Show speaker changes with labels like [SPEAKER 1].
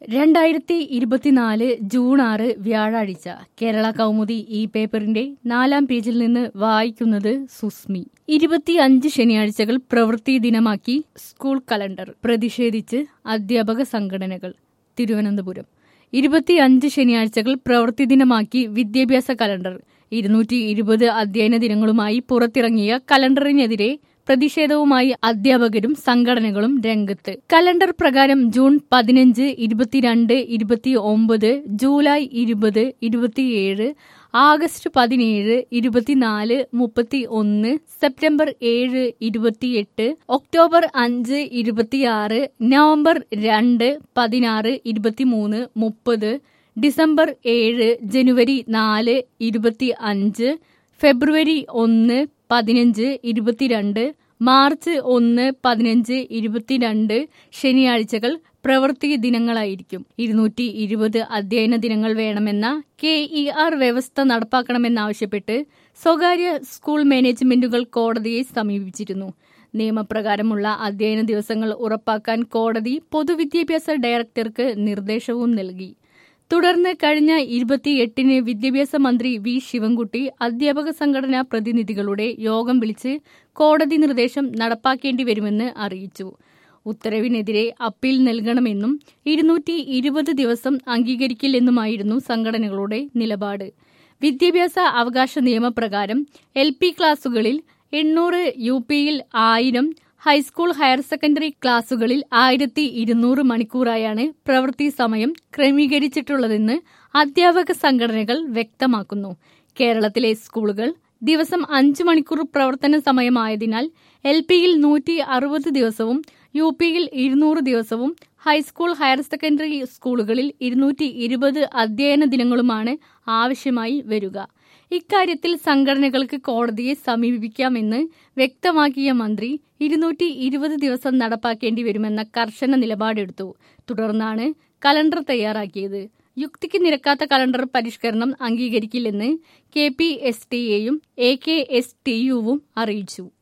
[SPEAKER 1] രണ്ടായിരത്തി ഇരുപത്തിനാല് ജൂൺ ആറ് വ്യാഴാഴ്ച കേരള കൗമുദി ഈ പേപ്പറിന്റെ നാലാം പേജിൽ നിന്ന് വായിക്കുന്നത് സുസ്മി ഇരുപത്തിയഞ്ച് ശനിയാഴ്ചകൾ പ്രവൃത്തി ദിനമാക്കി സ്കൂൾ കലണ്ടർ പ്രതിഷേധിച്ച് അധ്യാപക സംഘടനകൾ തിരുവനന്തപുരം ഇരുപത്തിയഞ്ച് ശനിയാഴ്ചകൾ പ്രവൃത്തി ദിനമാക്കി വിദ്യാഭ്യാസ കലണ്ടർ ഇരുന്നൂറ്റി ഇരുപത് അധ്യയന ദിനങ്ങളുമായി പുറത്തിറങ്ങിയ കലണ്ടറിനെതിരെ പ്രതിഷേധവുമായി അധ്യാപകരും സംഘടനകളും രംഗത്ത് കലണ്ടർ പ്രകാരം ജൂൺ പതിനഞ്ച് ഇരുപത്തിരണ്ട് ഇരുപത്തി ഒമ്പത് ജൂലൈ ഇരുപത് ഇരുപത്തിയേഴ് ആഗസ്റ്റ് പതിനേഴ് ഇരുപത്തിനാല് മുപ്പത്തി ഒന്ന് സെപ്റ്റംബർ ഏഴ് ഇരുപത്തിയെട്ട് ഒക്ടോബർ അഞ്ച് ഇരുപത്തിയാറ് നവംബർ രണ്ട് പതിനാറ് ഇരുപത്തിമൂന്ന് മുപ്പത് ഡിസംബർ ഏഴ് ജനുവരി നാല് ഇരുപത്തി അഞ്ച് ഫെബ്രുവരി ഒന്ന് പതിനഞ്ച് ഇരുപത്തിരണ്ട് മാർച്ച് ഒന്ന് പതിനഞ്ച് ഇരുപത്തിരണ്ട് ശനിയാഴ്ചകൾ പ്രവൃത്തി ദിനങ്ങളായിരിക്കും ഇരുന്നൂറ്റി ഇരുപത് അധ്യയന ദിനങ്ങൾ വേണമെന്ന കെ ഇ ആർ വ്യവസ്ഥ നടപ്പാക്കണമെന്നാവശ്യപ്പെട്ട് സ്വകാര്യ സ്കൂൾ മാനേജ്മെന്റുകൾ കോടതിയെ സമീപിച്ചിരുന്നു നിയമപ്രകാരമുള്ള അധ്യയന ദിവസങ്ങൾ ഉറപ്പാക്കാൻ കോടതി പൊതുവിദ്യാഭ്യാസ ഡയറക്ടർക്ക് നിർദ്ദേശവും നൽകി തുടർന്ന് കഴിഞ്ഞ ഇരുപത്തിയെട്ടിന് വിദ്യാഭ്യാസ മന്ത്രി വി ശിവൻകുട്ടി അധ്യാപക സംഘടനാ പ്രതിനിധികളുടെ യോഗം വിളിച്ച് കോടതി നിർദ്ദേശം നടപ്പാക്കേണ്ടി വരുമെന്ന് അറിയിച്ചു ഉത്തരവിനെതിരെ അപ്പീൽ നൽകണമെന്നും ഇരുന്നൂറ്റി ഇരുപത് ദിവസം അംഗീകരിക്കില്ലെന്നുമായിരുന്നു സംഘടനകളുടെ നിലപാട് വിദ്യാഭ്യാസ അവകാശ നിയമപ്രകാരം എൽ പി ക്ലാസുകളിൽ എണ്ണൂറ് യു പിയിൽ ആയിരം ഹൈസ്കൂൾ ഹയർ സെക്കൻഡറി ക്ലാസുകളിൽ ആയിരത്തി ഇരുന്നൂറ് മണിക്കൂറായാണ് പ്രവൃത്തി സമയം ക്രമീകരിച്ചിട്ടുള്ളതെന്ന് അധ്യാപക സംഘടനകൾ വ്യക്തമാക്കുന്നു കേരളത്തിലെ സ്കൂളുകൾ ദിവസം അഞ്ച് മണിക്കൂർ പ്രവർത്തന സമയമായതിനാൽ എൽ പിയിൽ നൂറ്റി അറുപത് ദിവസവും യു പിയിൽ ഇരുന്നൂറ് ദിവസവും ഹൈസ്കൂൾ ഹയർ സെക്കൻഡറി സ്കൂളുകളിൽ ഇരുന്നൂറ്റി ഇരുപത് അധ്യയന ദിനങ്ങളുമാണ് ആവശ്യമായി വരിക ഇക്കാര്യത്തിൽ സംഘടനകൾക്ക് കോടതിയെ സമീപിക്കാമെന്ന് വ്യക്തമാക്കിയ മന്ത്രി ഇരുന്നൂറ്റി ഇരുപത് ദിവസം നടപ്പാക്കേണ്ടി വരുമെന്ന കർശന നിലപാടെടുത്തു തുടർന്നാണ് കലണ്ടർ തയ്യാറാക്കിയത് യുക്തിക്ക് നിരക്കാത്ത കലണ്ടർ പരിഷ്കരണം അംഗീകരിക്കില്ലെന്ന് കെ പി എസ് ടിയെയും എ കെ എസ് ടി യുവും അറിയിച്ചു